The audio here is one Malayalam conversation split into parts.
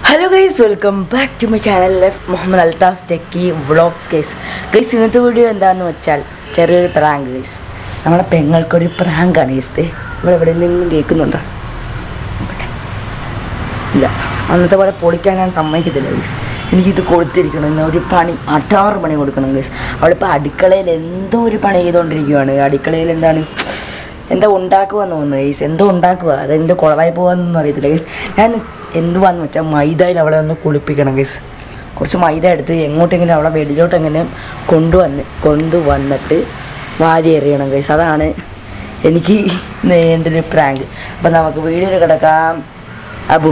Hello guys welcome back to my channel F Muhammad Althaf techie vlogs guys guys ഇന്നത്തെ വീഡിയോ എന്താണെന്ന് വെച്ചാൽ ചെറിയൊരു പ്രാങ്ക് ഗൈസ് നമ്മുടെ പെങ്ങൾക്കൊരു പ്രാങ്കാണ് ഗൈസ് ദേ ഇവിടെ എവിടെ നിന്നും കേൾക്കുന്നുണ്ടോ നോക്കട്ടെ. ഇല്ല അന്നത്തെ പോലെ പൊളിക്കാൻ ഞാൻ സമ്മതിക്കത്തില്ല ഗൈസ് എനിക്കിത് കൊടുത്തിരിക്കണം ഇന്ന് ഒരു പണി അട്ടാറ് പണി കൊടുക്കണം ഗൈസ് അവളിപ്പോൾ അടുക്കളയിൽ എന്തോ ഒരു പണി ചെയ്തുകൊണ്ടിരിക്കുകയാണ് അടുക്കളയിൽ എന്താണ് എന്തോ ഉണ്ടാക്കുവാന്ന് തോന്നുന്നു ഗൈസ് എന്തോ ഉണ്ടാക്കുക അതെന്തോ കുളവായി പോകാന്നൊന്നും അറിയത്തില്ല ഗൈസ് ഞാൻ എന്തുവാന്ന് വെച്ചാൽ മൈദയിൽ അവളെ ഒന്ന് കുളിപ്പിക്കണം ഗൈസ് കുറച്ച് മൈദ എടുത്ത് എങ്ങോട്ടെങ്കിലും അവളെ വെളിയിലോട്ട് എങ്ങനെ കൊണ്ടുവന്ന് കൊണ്ടുവന്നിട്ട് വാരി എറിയണം ഗൈസ് അതാണ് എനിക്ക് എൻ്റെ ഒരു പ്രാങ്ക് അപ്പം നമുക്ക് വീഡിയോയിൽ കിടക്കാം അബു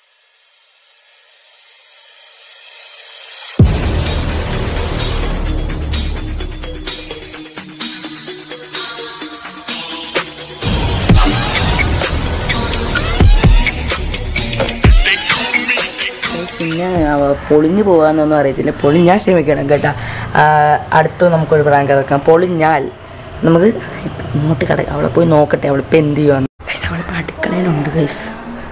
പിന്നെ അവ പൊളിഞ്ഞു പോകാന്നൊന്നും അറിയത്തില്ല പൊളിഞ്ഞാൽ ക്ഷമിക്കണം കേട്ടാ ആ, അടുത്ത നമുക്കൊരു പ്രാങ്ക് കിടക്കാം പൊളിഞ്ഞാൽ നമുക്ക് ഇങ്ങോട്ട് കിടക്കാം അവളെ പോയി നോക്കട്ടെ അവളിപ്പോൾ എന്ത് ചെയ്യുവാന്ന് ഗൈസ് അവളിപ്പോൾ അടുക്കളയിലുണ്ട് ഗൈസ്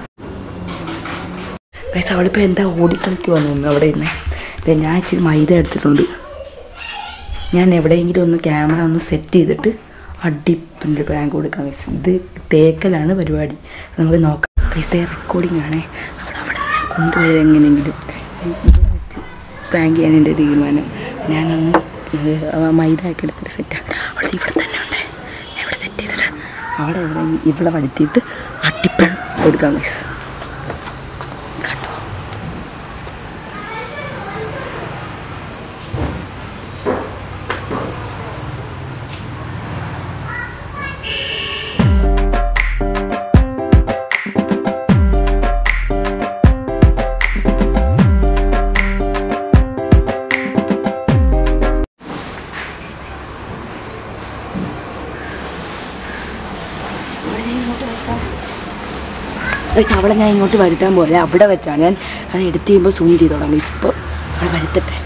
ഗൈസ് അവളിപ്പോൾ എന്താ ഓടിക്കളിക്കുവാന്ന് തോന്നുന്നു അവിടെ ഇരുന്ന് ദേ ഞാൻ ഇച്ചിരി മൈദ എടുത്തിട്ടുണ്ട് ഞാൻ എവിടെയെങ്കിലും ഒന്ന് ക്യാമറ ഒന്ന് സെറ്റ് ചെയ്തിട്ട് അടിപ്പിൻ്റെ പ്രാങ്ക് കൊടുക്കാം ഗൈസ് ഇത് തേക്കലാണ് പരിപാടി നമുക്ക് നോക്കാം ഗൈസ് ദേ റെക്കോർഡിംഗ് ആണേ അവൾ അവിടെ കൊണ്ടുപോയത് എങ്ങനെയെങ്കിലും ഇവിടെ വെച്ച് പ്രാങ്ക് ചെയ്യാൻ എൻ്റെ തീരുമാനം ഞാനൊന്ന് ഏഹ്, അവ മൈദ ഒക്കെ എടുത്തിട്ട് സെറ്റാക്കി അവൾ ഇവിടെ തന്നെ ഉണ്ട് ഞാൻ ഇവിടെ സെറ്റ് ചെയ്തിട്ട് അവിടെ ഇവിടെ ഇവിടെ വരുത്തിയിട്ട് അട്ടിപ്പഴം കൊടുക്കാം ഗൈസ് കണ്ടോ ഗൈസ് അവളെ ഞാൻ ഇങ്ങോട്ട് വരുത്താൻ പോലെ അവിടെ വെച്ചാണ് ഞാൻ അത് എടുത്ത് ചെയ്യുമ്പോൾ സൂം ചെയ്തോളാം ഗൈസ് ഇപ്പോൾ അവൾ വരുത്തട്ടെ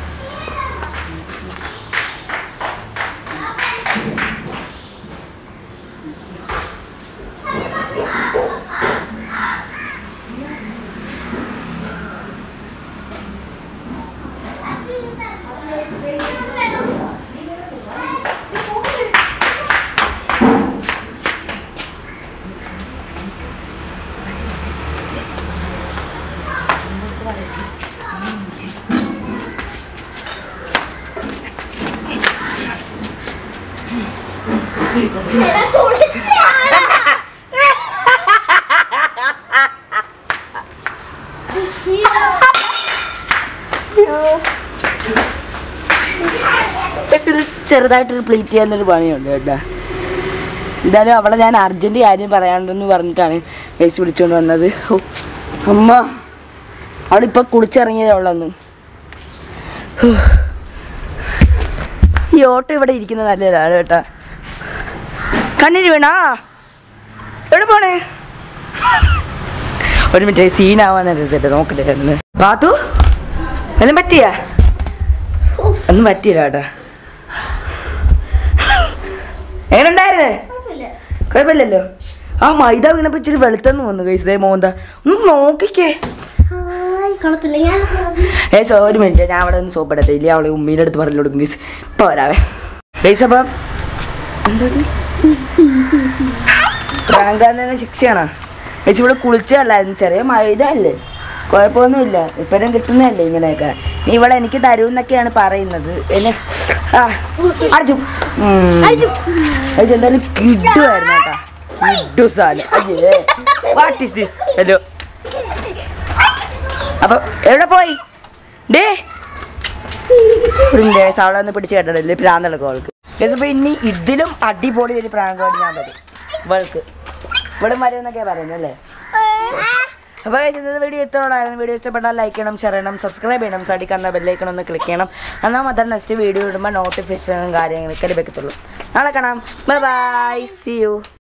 ഗൈസ് ഇത് ചെറുതായിട്ടൊരു പ്ലീറ്റ് ചെയ്യാനൊരു പണിയുണ്ട് കേട്ടോ എന്തായാലും അവളെ ഞാൻ അർജൻറ്റ് കാര്യം പറയാണ്ടെന്ന് പറഞ്ഞിട്ടാണ് ഗൈസ് വിളിച്ചുകൊണ്ട് വന്നത് ഓ അമ്മ അവളിപ്പോൾ കുളിച്ചിറങ്ങിയത് അവളൊന്ന് ഹോ. ഈ ഓട്ടോ ഇവിടെ ഇരിക്കുന്നത് നല്ലതാണ് കേട്ടാ കണ്ണിന് വീണാ എവിടെ പോണേ ഒരു മിനിറ്റ് സീനാവാൻ നേരത്തെ നോക്കട്ടെ ഒന്ന് പാത്തു എല്ലാം പറ്റിയ ഒന്നും പറ്റിയില്ല കേട്ടാ എങ്ങനെ ഉണ്ടായിരുന്നേ കുഴപ്പമില്ലല്ലോ ആ മൈദ വീണപ്പോ ഇച്ചിരി വെളുത്തെന്ന് വന്നു കൈസേ മോന്ത ഒന്ന് നോക്കിക്കേ ഹായ് കുഴപ്പമില്ല ഞാൻ ഏ സോ ഒരു മിനിറ്റ് ഞാൻ അവിടെ ഒന്ന് സോപ്പ് എടുത്തേ ഇല്ല അവളെ ഉമ്മീൻ്റെ അടുത്ത് പറഞ്ഞു കൊടുക്കും ഗൈസ് ഇപ്പൊ വരാവേ ഗൈസ് അപ്പം എന്താണ് പ്രാങ്കാന്ന് ശിക്ഷയാണോ ഗൈസ് ഇവിടെ കുളിച്ചല്ലായിരുന്നു ചെറിയ മഴ അല്ലേ കുഴപ്പമൊന്നുമില്ല ഇപ്പഴും കിട്ടുന്നതല്ലേ ഇങ്ങനെയൊക്കെ നീ ഇവിടെ എനിക്ക് തരൂന്നൊക്കെയാണ് പറയുന്നത് എന്നെ ആ അടിച്ചു അടിച്ചു. ഗൈസ് എന്തായാലും കിട്ടുമായിരുന്നു കേട്ടാ കിട്ടു സാധനം അയ്യേ വാട്ട് ഈസ് ദിസ് ഹലോ അപ്പൊ എവിടെ പോയി ഡേ ഒരു ഗ്യാസ് അവളെ ഒന്ന് പിടിച്ച് കേട്ടതല്ലേ പ്രാന്തളക്കും അവൾക്ക് ഗ്യാസ് അപ്പൊ ഇനി ഇതിലും അടിപൊളി ഒരു പ്രാങ്കോട് ഞാൻ വരും ഇവൾക്ക് ഇവിടെ വരുമെന്നൊക്കെ പറയുന്നത് അല്ലേ അപ്പോൾ ഇന്നത്തെ വീഡിയോ ഇത്രയോടായിരുന്നു വീഡിയോ ഇഷ്ടപ്പെട്ടാൽ ലൈക്ക് ചെയ്യണം ഷെയർ ചെയ്യണം സബ്സ്ക്രൈബ് ചെയ്യണം സൈഡിൽ കന്ന ബെല്ലൈക്കൺ ഒന്ന് ക്ലിക്ക് ചെയ്യണം എന്നാൽ മാത്രം നെക്സ്റ്റ് വീഡിയോ ഇടുമ്പോൾ നോട്ടിഫിക്കേഷനും കാര്യങ്ങളൊക്കെ ലഭിക്കത്തുള്ളൂ നാളെ കാണാം ബൈ ബൈ സി യു